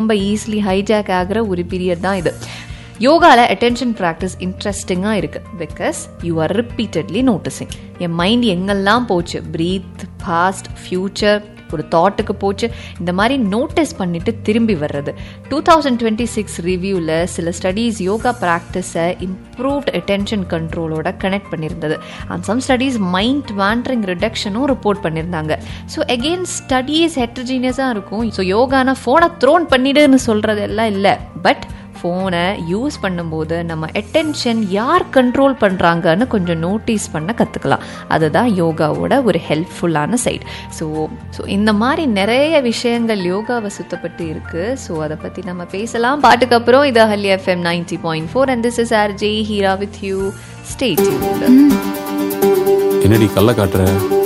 ரொம்ப easily hijack ஆகிற ஒரு பீரியட் தான் இது யோகாவில் அட்டென்ஷன் ப்ராக்டிஸ் இன்ட்ரெஸ்டிங்காக இருக்குது because you are repeatedly noticing என் மைண்ட் எங்கெல்லாம் போச்சு ப்ரீத் பாஸ்ட் ஃப்யூச்சர் ஒரு தாட்டுக்கு போச்சு இந்த மாதிரி நோட்டீஸ் பண்ணிட்டு திரும்பி வர்றது டூ தௌசண்ட் டுவெண்ட்டி சிக்ஸ் ரிவ்யூவில் சில ஸ்டடீஸ் யோகா ப்ராக்டிஸை இம்ப்ரூவ்ட் அட்டென்ஷன் கண்ட்ரோலோட கனெக்ட் பண்ணியிருந்தது and some studies mind wandering ரிடக்ஷனும் ரிப்போர்ட் பண்ணியிருந்தாங்க ஸோ அகெயின் ஸ்டடீஸ் ஹெட்ரஜீனியஸாக இருக்கும் ஸோ யோகானா ஃபோனை த்ரோன் பண்ணிடுன்னு சொல்கிறதெல்லாம் இல்லை பட் ஃபோனை யூஸ் பண்ணும்போது நம்ம அட்டென்ஷன் யார் கண்ட்ரோல் பண்ணுறாங்கன்னு கொஞ்சம் நோட்டீஸ் பண்ண கற்றுக்கலாம் அதுதான் யோகாவோட ஒரு ஹெல்ப்ஃபுல்லான சைட் ஸோ ஸோ இந்த மாதிரி நிறைய விஷயங்கள் யோகாவை சுத்தப்பட்டு இருக்குது ஸோ அதை பற்றி நம்ம பேசலாம் பாட்டுக்கு அப்புறம் இது Ahalya FM ninety point four and this is R J Heera with you ஸ்டேட் என்னடி கல்ல காட்டுற